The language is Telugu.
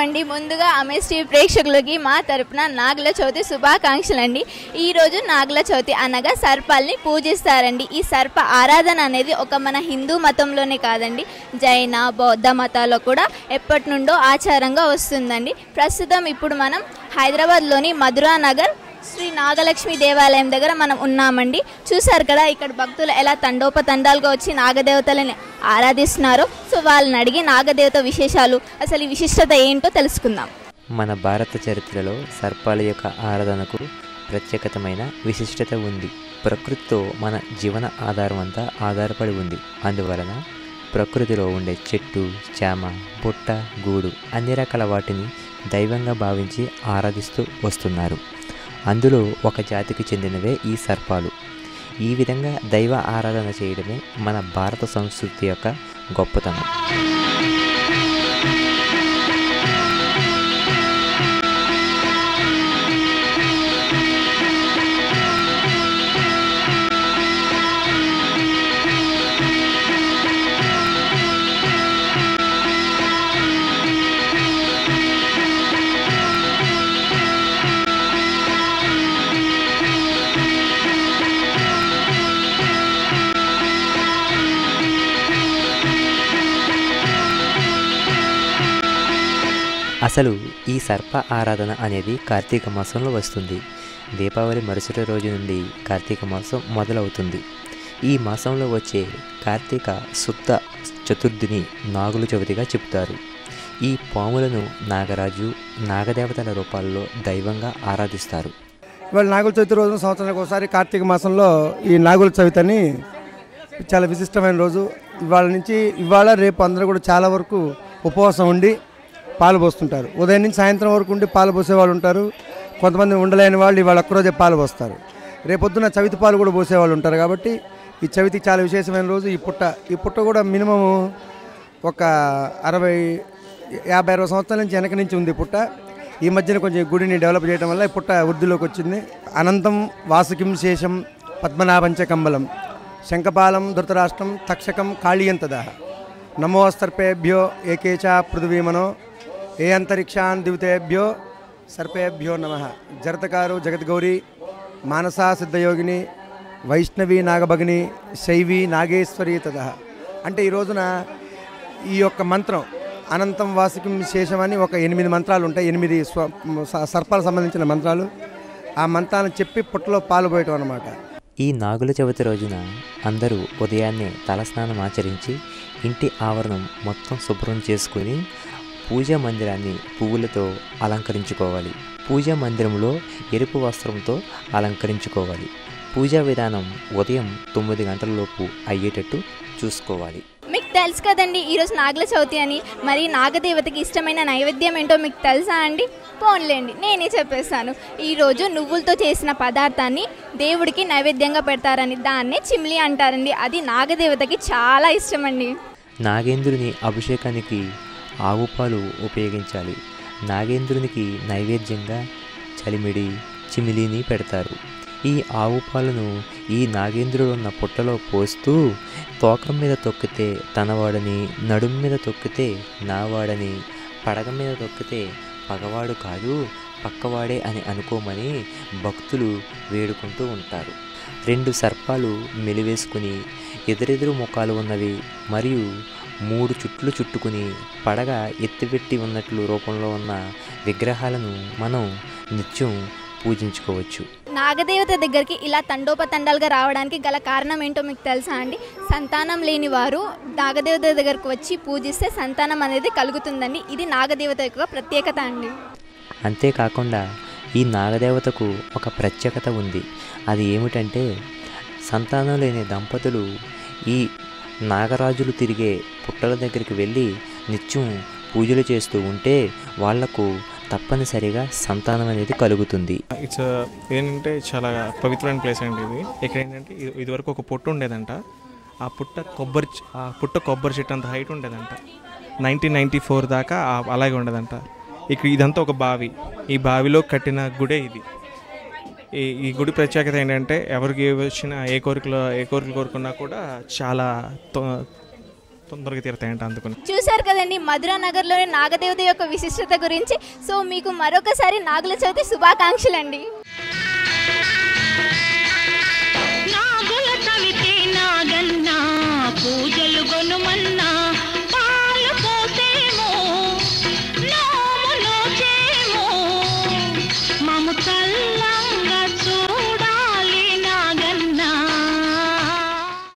అండి ముందుగా అమేజ్ టీవీ ప్రేక్షకులకి మా తరపున నాగుల చవితి శుభాకాంక్షలు అండి ఈరోజు నాగుల చవితి అనగా సర్పాల్ని పూజిస్తారండి ఈ సర్ప ఆరాధన అనేది ఒక మన హిందూ మతంలోనే కాదండి జైన బౌద్ధ మతాల్లో కూడా ఎప్పటి నుండో ఆచారంగా వస్తుందండి ప్రస్తుతం ఇప్పుడు మనం హైదరాబాద్లోని మధురా నగర్ శ్రీ నాగలక్ష్మి దేవాలయం దగ్గర మనం ఉన్నామండి చూసారు కదా ఇక్కడ భక్తులు ఎలా తండోపతండాలుగా వచ్చి నాగదేవతలని ఆరాధిస్తున్నారు సో వాళ్ళని అడిగి నాగదేవత విశేషాలు అసలు ఈ విశిష్టత ఏంటో తెలుసుకుందాం మన భారత చరిత్రలో సర్పాల యొక్క ఆరాధనకు ప్రత్యేకతమైన విశిష్టత ఉంది ప్రకృతితో మన జీవన ఆధారం అంతా ఆధారపడి ఉంది అందువలన ప్రకృతిలో ఉండే చెట్టు చేమ పుట్ట గూడు అన్ని రకాల వాటిని దైవంగా భావించి ఆరాధిస్తూ వస్తున్నారు అందులో ఒక జాతికి చెందినవే ఈ సర్పాలు ఈ విధంగా దైవ ఆరాధన చేయడమే మన భారత సంస్కృతి యొక్క గొప్పతనం అసలు ఈ సర్ప ఆరాధన అనేది కార్తీక మాసంలో వస్తుంది దీపావళి మరుసటి రోజు నుండి కార్తీక మాసం మొదలవుతుంది ఈ మాసంలో వచ్చే కార్తీక శుద్ధ చతుర్థిని నాగుల చవితిగా చెబుతారు ఈ పాములను నాగరాజు నాగదేవతల రూపాల్లో దైవంగా ఆరాధిస్తారు ఇవాళ నాగుల చవితి రోజు సంవత్సరానికి ఒకసారి కార్తీక మాసంలో ఈ నాగుల చవితి అని చాలా విశిష్టమైన రోజు ఇవాళ నుంచి ఇవాళ రేపు అందరూ కూడా చాలా వరకు ఉపవాసం ఉండి పాలు పోస్తుంటారు ఉదయం నుంచి సాయంత్రం వరకు ఉండి పాలు పోసే వాళ్ళు ఉంటారు కొంతమంది ఉండలేని వాళ్ళు ఇవాళ ఒక్కరోజే పాలు పోస్తారు రేపొద్దున చవితి పాలు కూడా పోసేవాళ్ళు ఉంటారు కాబట్టి ఈ చవితి చాలా విశేషమైన రోజు ఈ పుట్ట ఈ పుట్ట కూడా మినిమము ఒక అరవై యాభై అరవై సంవత్సరాల నుంచి వెనక నుంచి ఉంది ఈ పుట్ట ఈ మధ్యన కొంచెం ఈ గుడిని డెవలప్ చేయడం వల్ల ఈ పుట్ట వృద్ధిలోకి వచ్చింది అనంతం వాసుకిం శేషం పద్మనాభంచ కంబలం శంఖపాలం ధృతరాష్ట్రం తక్షకం కాళీయంతద నమోస్తర్పేభ్యో ఏకేచ పృథివీమనో ఏ అంతరిక్షాన్ దివితేభ్యో సర్పేభ్యో నమ జరతకారు జగద్గౌరి మానసా సిద్ధయోగిని వైష్ణవి నాగభగిని శైవి నాగేశ్వరి తద అంటే ఈ రోజున ఈ యొక్క మంత్రం అనంతం వాసికం శేషం అని ఒక ఎనిమిది మంత్రాలు ఉంటాయి ఎనిమిది స్వ స- సర్పాలకు సంబంధించిన మంత్రాలు ఆ మంత్రాలను చెప్పి పుట్టలో పాలు పోయటం అనమాట ఈ నాగుల చవితి రోజున అందరూ ఉదయాన్నే తలస్నానం ఆచరించి ఇంటి ఆవరణం మొత్తం శుభ్రం చేసుకుని పూజా మందిరాన్ని పువ్వులతో అలంకరించుకోవాలి పూజా మందిరంలో ఎరుపు వస్త్రంతో అలంకరించుకోవాలి పూజా విధానం ఉదయం తొమ్మిది గంటలలోపు అయ్యేటట్టు చూసుకోవాలి మీకు తెలుసు కదండి ఈరోజు నాగుల చవితి అని మరి నాగదేవతకి ఇష్టమైన నైవేద్యం ఏంటో మీకు తెలుసా అండి పోన్లేండి నేనే చెప్పేస్తాను ఈరోజు నువ్వులతో చేసిన పదార్థాన్ని దేవుడికి నైవేద్యంగా పెడతారని దాన్నే చిమ్లి అంటారండి అది నాగదేవతకి చాలా ఇష్టం అండి నాగేంద్రుని అభిషేకానికి ఆవు పాలు ఉపయోగించాలి నాగేంద్రునికి నైవేద్యంగా చలిమిడి చిమిలిని పెడతారు ఈ ఆవు పాలను ఈ నాగేంద్రుడు ఉన్న పుట్టలో పోస్తూ తోకం మీద తొక్కితే తనవాడని నడుం మీద తొక్కితే నావాడని పడగ మీద తొక్కితే పగవాడు కాదు పక్కవాడే అని అనుకోమని భక్తులు వేడుకుంటూ ఉంటారు రెండు సర్పాలు మెలివేసుకుని ఎదురెదురు ముఖాలు ఉన్నవి మరియు మూడు చుట్లు చుట్టుకుని పడగ ఎత్తిపెట్టి ఉన్నట్లు రూపంలో ఉన్న విగ్రహాలను మనం నిత్యం పూజించుకోవచ్చు నాగదేవత దగ్గరికి ఇలా తండోపతండాలుగా రావడానికి గల కారణం ఏంటో మీకు తెలుసా అండి సంతానం లేని వారు నాగదేవత దగ్గరకు వచ్చి పూజిస్తే సంతానం అనేది కలుగుతుందండి ఇది నాగదేవత యొక్క ప్రత్యేకత అండి అంతేకాకుండా ఈ నాగదేవతకు ఒక ప్రత్యేకత ఉంది అది ఏమిటంటే సంతానం లేని దంపతులు ఈ నాగరాజులు తిరిగే పుట్టల దగ్గరికి వెళ్ళి నిత్యం పూజలు చేస్తూ ఉంటే వాళ్లకు తప్పనిసరిగా సంతానం అనేది కలుగుతుంది ఇట్స్ ఏంటంటే చాలా పవిత్రమైన ప్లేస్ అండి ఇది ఇక్కడ ఏంటంటే ఇది- ఇదివరకు ఒక పుట్ట ఉండేదంట ఆ పుట్ట కొబ్బరి చె- ఆ పుట్ట కొబ్బరి చెట్టు అంత హైట్ ఉండేదంట నైన్టీన్ నైంటీ ఫోర్ దాకా ఆ- అలాగే ఉండేదంట ఇక్కడ ఇదంతా ఒక బావి ఈ బావిలో కట్టిన గుడే ఇది ఈ ఈ గుడి ప్రత్యేకత ఏంటంటే ఎవరికి వచ్చిన ఏ కోరికలో ఏ కోరికలు కోరుకున్నా కూడా చాలా తొ- తొందరగా తీరుతాయంట అందుకని చూశారు కదండి మధురా నగర్లోని నాగదేవత యొక్క విశిష్టత గురించి సో మీకు మరొకసారి నాగుల చవితి శుభాకాంక్షలు అండి